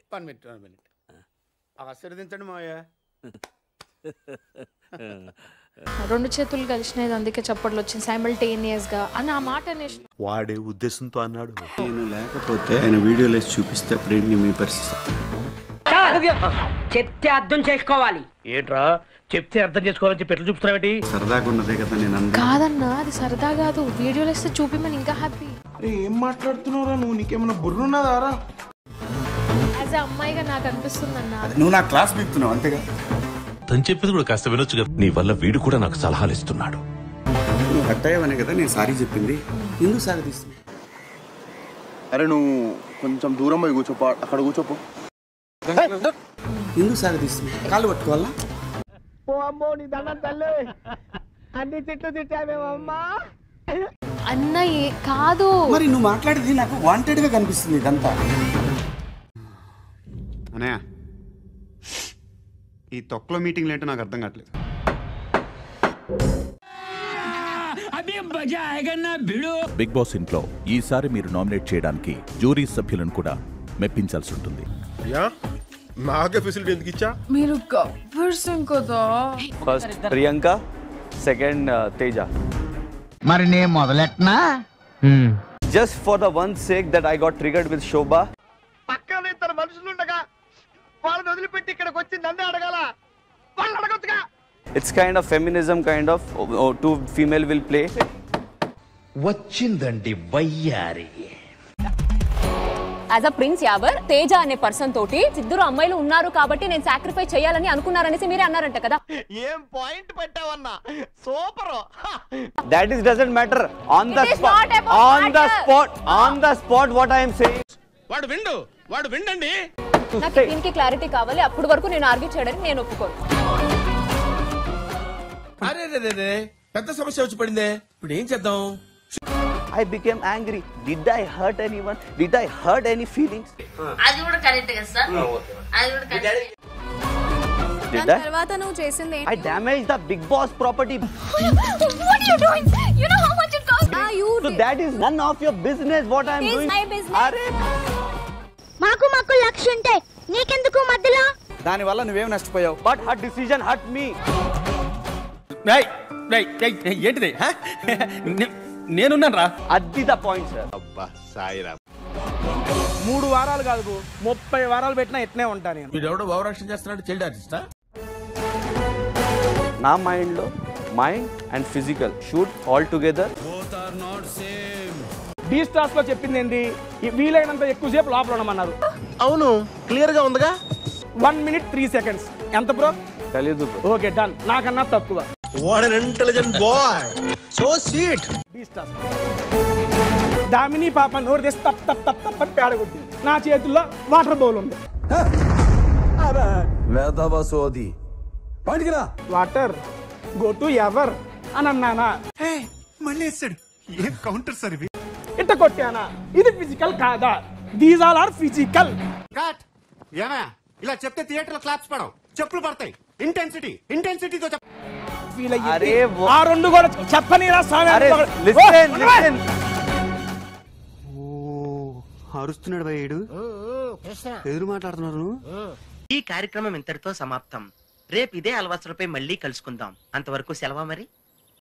One minute one minute ఆశీర్వదించండి మావయ్య రెండు చేతులు కలిసినది అందుకే చప్పట్లు వచ్చింది సైమల్టేనియస్ గా అని ఆ మాట అనేసి వాడే ఉద్దేశంతో అన్నాడు నేను లేకపోతే ఆయన వీడియోలు వేసి చూపిస్తే అప్పుడేంటి మీ పరిస్థితి చెప్తే అర్థం చేసుకోవాలి ఏంట్రా చెప్తే అర్థం చేసుకోవాలని చెప్పి ఎట్లా చూపుతున్నావేంటి సరదాగా ఉన్నదే కదా నేను అంది కాదన్నా అది సరదా కాదు వీడియోలు ఇస్తే చూపిమని ఇంకా హ్యాపీ ఏం మాట్లాడుతున్నావురా నువ్వు నీకేమైనా బుర్రున్నదారా యాజ్ అమ్మాయిగా నాకు అనిపిస్తుంది అన్న నువ్వు నా క్లాస్ బీక్తున్నావు అంతేగా తను చెప్పేది కూడా కాస్త వినొచ్చుగా నీ వల్ల వీడు కూడా నాకు సలహాలు ఇస్తున్నాడు నువ్వు హట్ అయ్యావనే కదా నేను సారీ చెప్పింది ఎందుకు సారీ తీస్తుంది అరే నువ్వు కొంచెం దూరం పోయి కూర్చోపో అక్కడ కూర్చోపో ఎందుకు సారీ తీస్తుంది కాళ్ళు పట్టుకోవాలా అన్న ఏ- కాదు మరి నువ్వు మాట్లాడేది నాకు వాంటెడ్ గా కనిపిస్తుంది ఇదంతా అనయ్య ఈ తొక్కలో మీటింగ్లు ఏంటో నాకు అర్థం కావట్లేదు బిగ్ బాస్ ఇంట్లో ఈసారి మీరు నామినేట్ చేయడానికి జ్యూరీ సభ్యులను కూడా మెప్పించాల్సి ఉంటుంది నాకే ఫెసిలిటీ ఎందుకు ఇచ్చా మీరు గబ్బర్సం కదా ఫస్ట్ ప్రియాంక సెకండ్ తేజ మరి నేను మొదలెట్టనా just for the one sake that I got triggered with Shobha పక్కన ఇద్దరు మనుషులు ఉండగా వాళ్ళని వదిలిపెట్టి ఇక్కడికి వచ్చి నన్నే అడగాల వాళ్ళు అడగొచ్చుగా it's kind of feminism kind of to female will play వచ్చిందండి వయ్యారి as a prince Yawar Teja అనే పర్సన్ తోటి ఇద్దరు అమ్మాయిలు ఉన్నారు కాబట్టి నేను సాక్రిఫైస్ చేయాలని అనుకున్నారనేసి మీరే అన్నారంట కదా ఏం పాయింట్ పెట్టావన్నా super that is doesn't matter on the It is spot not about on the matter. Spot on the spot what I'm saying వాడు విండు వాడు విండండి నాకు దీనికి క్లారిటీ కావాలి అప్పటి వరకు నేను ఆర్గ్యూ చేయడానికి నేను ఒప్పుకోను అరే రే రే రే పెద్ద సమస్య వచ్చి పడిందే ఇప్పుడు ఏం చేద్దాం I became angry did I hurt anyone did I hurt any feelings అది కూడా కరెక్ట్ కదా సార్ అది కూడా కరెక్ట్ డిడ్ ఐ తర్వాత నువ్వు చేసింది I damage the Bigg Boss property so that is none of your business what I'm doing అరే మాకు మాకు లక్ష్యం ఉంటే నీకెందుకు మధ్యలో దాని వల్ల నువ్వేం నష్టపోయావు but her decision hurt me ఏంటిది నేనున్నాను రా అది ద పాయింట్ సార్ మూడు వారాలు కాదు ముప్పై వారాలు పెట్టినా ఎట్నే ఉంటా నేను వీడెవడో భావరక్షణ చేస్తున్నాడు చైల్డ్ ఆర్టిస్టా నా మైండ్లో mind and physical shoot all together Dhee Stars లో చెప్పింది ఏంటి ఈ వీలైనంత ఎక్కువసేపు లోపల ఉండమన్నారు అవును క్లియర్ గా ఉందిగా వన్ మినిట్ త్రీ సెకండ్స్ ఎంత బ్రో తెలియదు bro. ఓకే డన్ నాకన్నా తక్కువ what an intelligent boy so sweet Dhee Stars Damini పాప నోరు తెసి తప్ తప్ తప్ తప్ అని పేడగొట్టింది నా చేతుల్లో వాటర్ బౌల్ ఉంది వాటర్ గో టు ఎవర్ అని అన్నానా మళ్ళీ వేస్తాడు ఏం కౌంటర్ సార్ ఇవి ఇట్ట కొట్టానా ఇది ఫిజికల్ కాదా these all are physical cut ఏమయ్య ఇలా చెప్తే థియేటర్ లో క్లాప్స్ పడవు చెప్పులు పడతాయి ఇంటెన్సిటీ ఇంటెన్సిటీతో చెప్ ఫీల్ అరే అయ్యి వా- ఆ రెండు కూడా చెప్పనిరా స్వామి అరే ఓ, లిసన్ ఓ, లిసన్ అరుస్తున్నాడు భయ్యుడు ఎదురు మాట్లాడుతున్నారు నువ్వు ఈ కార్యక్రమం ఇంతటితో సమాప్తం రేపు ఇదే అలవాసులపై మళ్ళీ కలుసుకుందాం అంతవరకు సెలవా మరి